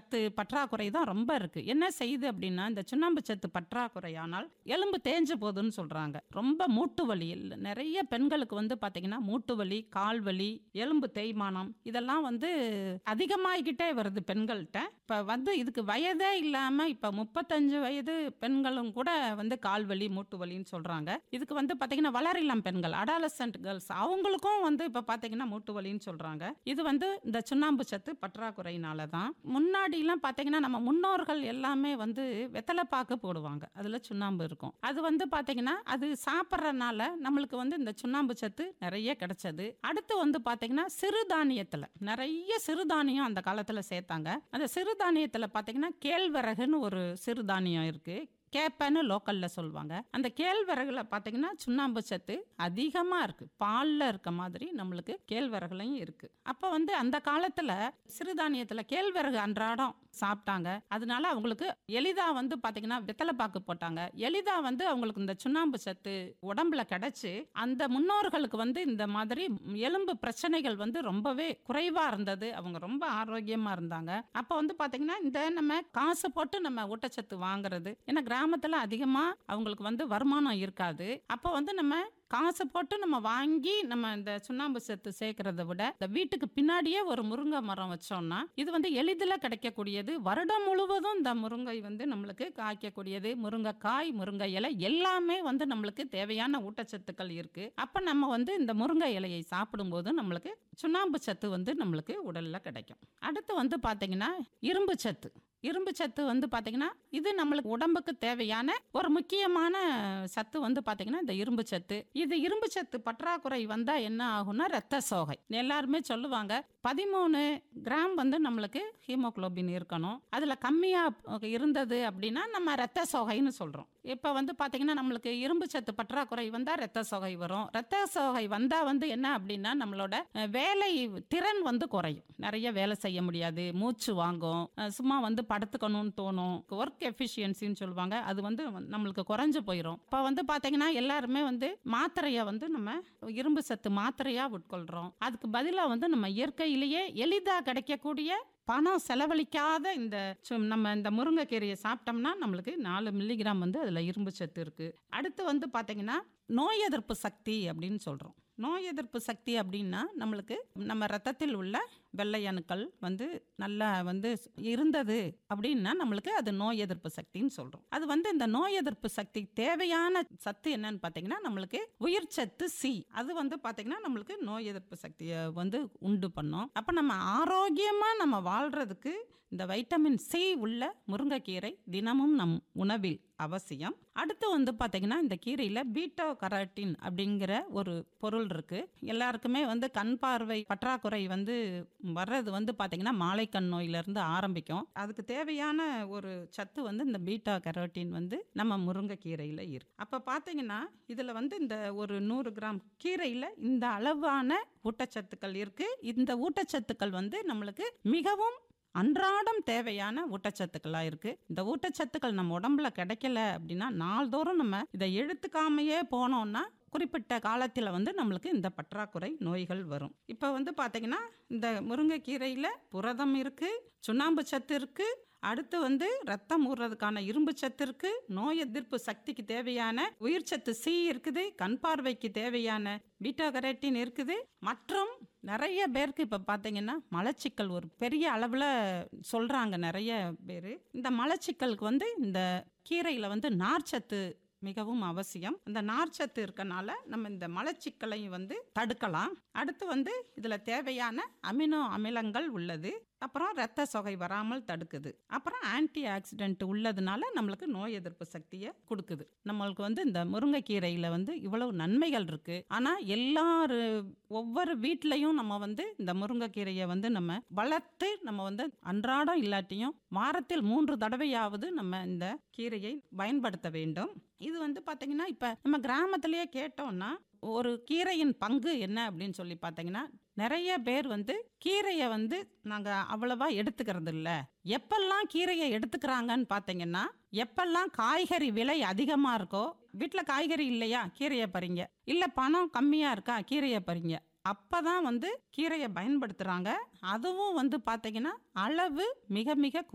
சத்து பற்றாக்குறை தான் ரொம்ப இருக்கு என்ன செய்யுது அப்படின்னா இந்த சுண்ணாம்பு சத்து பற்றாக்குறையானால் எலும்பு தேஞ்சு போகுதுன்னு சொல்றாங்க ரொம்ப மூட்டு வலி இல்ல. நிறைய பெண்களுக்கு வந்து பாத்தீங்கன்னா மூட்டு வலி கால் வலி எலும்பு தேய்மானம் இதெல்லாம் வந்து அதிகமாகிக்கிட்டே வருது பெண்கள்கிட்ட இப்ப வந்து இதுக்கு வயதே இல்லாம இப்ப முப்பத்தஞ்சு வயது பெண்களும் கூட வந்து கால் வலி மூட்டு வலின்னு சொல்றாங்க இதுக்கு வந்து பாத்தீங்கன்னா வளரிளம் பெண்கள் அடாலசன்ட் கேர்ள்ஸ் அவங்களுக்கும் வந்து இப்ப பாத்தீங்கன்னா மூட்டு வலின்னு சொல்றாங்க இது வந்து இந்த சுண்ணாம்பு சத்து பற்றாக்குறையினால தான் முன்னாடி எல்லாம் பாத்தீங்கன்னா நம்ம முன்னோர்கள் எல்லாமே வந்து வெத்தலைப்பாக்கு போடுவாங்க அதுல சுண்ணாம்பு இருக்கும் அது வந்து பாத்தீங்கன்னா அது சாப்பிட்றதுனால நம்மளுக்கு வந்து இந்த சுண்ணாம்பு சத்து நிறைய கிடைச்சது அடுத்து வந்து பாத்தீங்கன்னா சிறுதானியத்துல நிறைய சிறுதானியம் அந்த காலத்துல சேர்த்தாங்க அந்த சிறுதானியத்துல பாத்தீங்கன்னா கேழ்வரகுன்னு ஒரு சிறுதானியம் இருக்கு கேப்பன்னு லோக்கல்ல சொல்லுவாங்க அந்த கேழ்வரகுல பாத்தீங்கன்னா சுண்ணாம்பு சத்து அதிகமா இருக்கு பால்ல இருக்க மாதிரி நம்மளுக்கு கேழ்வரகுலையும் இருக்கு அப்ப வந்து அந்த காலத்துல சிறுதானியத்துல கேழ்வரகு அன்றாடம் சாப்பிட்டாங்க அதனால அவங்களுக்கு எளிதா வந்து பாத்தீங்கன்னா வெத்தலைப்பாக்கு போட்டாங்க எளிதா வந்து அவங்களுக்கு இந்த சுண்ணாம்பு சத்து உடம்புல கிடைச்சு அந்த முன்னோர்களுக்கு வந்து இந்த மாதிரி எலும்பு பிரச்சனைகள் வந்து ரொம்பவே குறைவா இருந்தது அவங்க ரொம்ப ஆரோக்கியமா இருந்தாங்க அப்ப வந்து பாத்தீங்கன்னா இந்த நம்ம காசு போட்டு நம்ம ஊட்டச்சத்து வாங்குறது ஏன்னா கிராமத்துல அதிகமா அவங்களுக்கு வந்து வருமானம் இருக்காது அப்போ வந்து நம்ம காசு போட்டு நம்ம வாங்கி நம்ம இந்த சுண்ணாம்பு சத்து சேர்க்கறத விட இந்த வீட்டுக்கு பின்னாடியே ஒரு முருங்கை மரம் வச்சோம்னா இது வந்து எளிதில் கிடைக்கக்கூடியது வருடம் முழுவதும் இந்த முருங்கை வந்து நம்மளுக்கு காய்க்கக்கூடியது முருங்கைக்காய் முருங்கை இலை எல்லாமே வந்து நம்மளுக்கு தேவையான ஊட்டச்சத்துக்கள் இருக்கு அப்ப நம்ம வந்து இந்த முருங்கை இலையை சாப்பிடும்போது நம்மளுக்கு சுண்ணாம்பு சத்து வந்து நம்மளுக்கு உடல்ல கிடைக்கும் அடுத்து வந்து பாத்தீங்கன்னா இரும்பு சத்து இரும்பு சத்து வந்து பாத்தீங்கன்னா இது நம்மளுக்கு உடம்புக்கு தேவையான ஒரு முக்கியமான சத்து வந்து பாத்தீங்கன்னா இந்த இரும்பு சத்து இது இரும்பு சத்து பற்றாக்குறை வந்தா என்ன ஆகும்னா ரத்த சோகை எல்லாருமே சொல்லுவாங்க பதிமூணு கிராம் வந்து நம்மளுக்கு ஹீமோகுளோபின் இருக்கணும் அதுல கம்மியா இருந்தது அப்படின்னா நம்ம ரத்த சோகைன்னு சொல்றோம் இப்ப வந்து பாத்தீங்கன்னா நம்மளுக்கு இரும்பு சத்து பற்றாக்குறை வந்தா ரத்த சோகை வரும் ரத்த சோகை வந்தா வந்து என்ன அப்படின்னா நம்மளோட அஹ், வேலை திறன் வந்து குறையும் நிறைய வேலை செய்ய முடியாது மூச்சு வாங்கும் அஹ், சும்மா வந்து படுத்துக்கணும்னு தோணும் ஒர்க் எஃபிஷியன்சின்னு சொல்லுவாங்க அது வந்து நம்மளுக்கு குறைஞ்சு போயிடும் இப்போ வந்து பாத்தீங்கன்னா எல்லாருமே வந்து மாத்திரையை வந்து நம்ம இரும்பு சத்து மாத்திரையா உட்கொள்றோம் அதுக்கு பதிலாக வந்து நம்ம இயற்கையிலேயே எளிதாக கிடைக்கக்கூடிய பணம் செலவழிக்காத இந்த சு- நம்ம இந்த முருங்கைக்கீரையை சாப்பிட்டோம்னா நம்மளுக்கு நாலு மில்லிகிராம் வந்து அதில் இரும்பு சத்து இருக்கு அடுத்து வந்து பார்த்தீங்கன்னா நோய் எதிர்ப்பு சக்தி அப்படின்னு சொல்கிறோம் நோய் எதிர்ப்பு சக்தி அப்படின்னா நம்மளுக்கு நம்ம ரத்தத்தில் உள்ள வெள்ளை அணுக்கள் வந்து நல்லா வந்து இருந்தது அப்படின்னா நம்மளுக்கு அது நோய் எதிர்ப்பு சக்தின்னு சொல்கிறோம் அது வந்து இந்த நோய் எதிர்ப்பு சக்தி தேவையான சத்து என்னன்னு பார்த்தீங்கன்னா நம்மளுக்கு உயிர் சத்து சி அது வந்து பார்த்தீங்கன்னா நம்மளுக்கு நோய் எதிர்ப்பு சக்தியை வந்து உண்டு பண்ணும் அப்போ நம்ம ஆரோக்கியமாக நம்ம வாழ்றதுக்கு இந்த வைட்டமின் சி உள்ள முருங்கைக்கீரை தினமும் நம் உணவில் அவசியம் அடுத்து வந்து பார்த்தீங்கன்னா இந்த கீரையில் பீட்டோ கராட்டின் அப்படிங்கிற ஒரு பொருள் இருக்கு எல்லாருக்குமே வந்து கண் பார்வை பற்றாக்குறை வந்து வர்றது வந்து பார்த்தீங்கன்னா மாலைக்கண் நோயிலிருந்து ஆரம்பிக்கும் அதுக்கு தேவையான ஒரு சத்து வந்து இந்த பீட்டா கரோட்டின் வந்து நம்ம முருங்கைக்கீரையில் இருக்கு அப்போ பார்த்தீங்கன்னா இதில் வந்து இந்த ஒரு நூறு கிராம் கீரையில் இந்த அளவான ஊட்டச்சத்துக்கள் இருக்கு இந்த ஊட்டச்சத்துக்கள் வந்து நம்மளுக்கு மிகவும் அன்றாடம் தேவையான ஊட்டச்சத்துக்களா இருக்கு இந்த ஊட்டச்சத்துக்கள் நம்ம உடம்புல கிடைக்கல அப்படின்னா நாள்தோறும் நம்ம இதை எடுத்துக்காமையே போனோம்னா குறிப்பிட்ட காலத்தில் வந்து நம்மளுக்கு இந்த பற்றாக்குறை நோய்கள் வரும் இப்போ வந்து பார்த்தீங்கன்னா இந்த முருங்கைக்கீரையில் புரதம் இருக்கு சுண்ணாம்பு சத்து இருக்கு அடுத்து வந்து ரத்தம் ஊறுறதுக்கான இரும்பு சத்து இருக்கு நோய் எதிர்ப்பு சக்திக்கு தேவையான உயிர் சத்து சி இருக்குது கண் பார்வைக்கு தேவையான பீட்டா கரேட்டின் இருக்குது மற்றும் நிறைய பேருக்கு இப்போ பார்த்தீங்கன்னா மலச்சிக்கல் ஒரு பெரிய அளவில் சொல்கிறாங்க நிறைய பேர் இந்த மலச்சிக்கலுக்கு வந்து இந்த கீரையில் வந்து நார்ச்சத்து மிகவும் அவசியம் இந்த நார்ச்சத்து இருக்கனால நம்ம இந்த மலச்சிக்கலையும் வந்து தடுக்கலாம் அடுத்து வந்து இதில் தேவையான அமினோ அமிலங்கள் உள்ளது அப்புறம் ரத்த சொகை வராமல் தடுக்குது அப்புறம் ஆன்டி ஆக்சிடென்ட் உள்ளதுனால நம்மளுக்கு நோய் எதிர்ப்பு சக்தியை கொடுக்குது நம்மளுக்கு வந்து இந்த முருங்கைக்கீரையில் வந்து இவ்வளவு நன்மைகள் இருக்கு ஆனால் எல்லாரு ஒவ்வொரு வீட்லேயும் நம்ம வந்து இந்த முருங்கைக்கீரையை வந்து நம்ம வளர்த்து நம்ம வந்து அன்றாடம் இல்லாட்டியும் வாரத்தில் மூன்று தடவையாவது நம்ம இந்த கீரையை பயன்படுத்த வேண்டும் இது வந்து பார்த்தீங்கன்னா இப்போ நம்ம கிராமத்திலேயே கேட்டோம்னா ஒரு கீரையின் பங்கு என்ன அப்படின்னு சொல்லி பார்த்தீங்கன்னா நிறைய பேர் வந்து கீரையை வந்து நாங்கள் அவ்வளவா எடுத்துக்கிறது இல்லை எப்பெல்லாம் கீரையை எடுத்துக்கிறாங்கன்னு பார்த்தீங்கன்னா எப்பெல்லாம் காய்கறி விலை அதிகமாக இருக்கோ வீட்டில் காய்கறி இல்லையா கீரையை பறிங்க இல்லை பணம் கம்மியாக இருக்கா கீரையை பறிங்க அப்பதான் வந்து கீரையை பயன்படுத்துறாங்க அதுவும் வந்து பார்த்தீங்கன்னா அளவு மிக மிக